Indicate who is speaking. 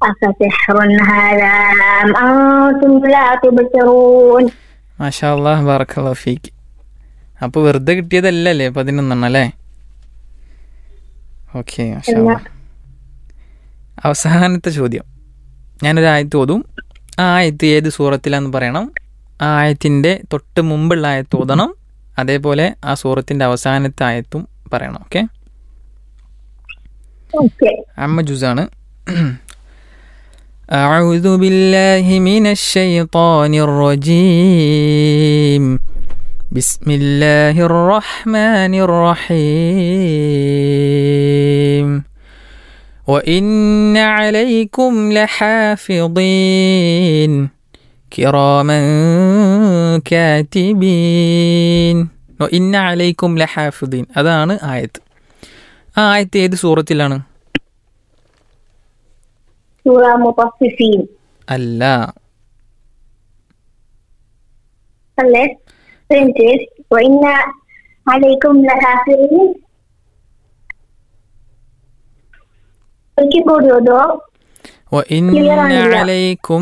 Speaker 1: أفسحر هذا أم أنتم لا تبصرون
Speaker 2: മാഷാ അള്ളാഹ് ബാറക്കല്ലാ ഫീക്ക് അപ്പോൾ വെറുതെ കിട്ടിയതല്ലല്ലേ പതിനൊന്നെണ്ണം അല്ലേ ഓക്കെ മാഷാ അള്ളാ. അവസാനത്തെ ചോദ്യം ഞാനൊരു ആയത്ത് ഓതും ആ ആയത്ത് ഏത് സൂറത്തിലാന്ന് പറയണം ആ ആയത്തിൻ്റെ തൊട്ട് മുമ്പുള്ള ആയത്ത് ഓതണം അതേപോലെ ആ സൂറത്തിൻ്റെ അവസാനത്തെ ആയത്തും പറയണം ഓക്കെ
Speaker 1: Okay.
Speaker 2: അമ്മ ജുസാണ് أعوذ بالله من الشيطان الرجيم بسم الله الرحمن الرحيم وإن عليكم لحافظين كراما كاتبين وإن عليكم لحافظين അതാണ് ആയത്ത് ആ ആയത്ത് ഏത് സൂറത്തിലാണ്
Speaker 1: سورة مطففين
Speaker 2: അല്ല
Speaker 1: അല്ലേ Princess, وإن عليكم لحافظين ഒരിക്കൽ കൂടി ഓതോ
Speaker 2: وإن
Speaker 1: Clear ആയില്ല.
Speaker 2: عليكم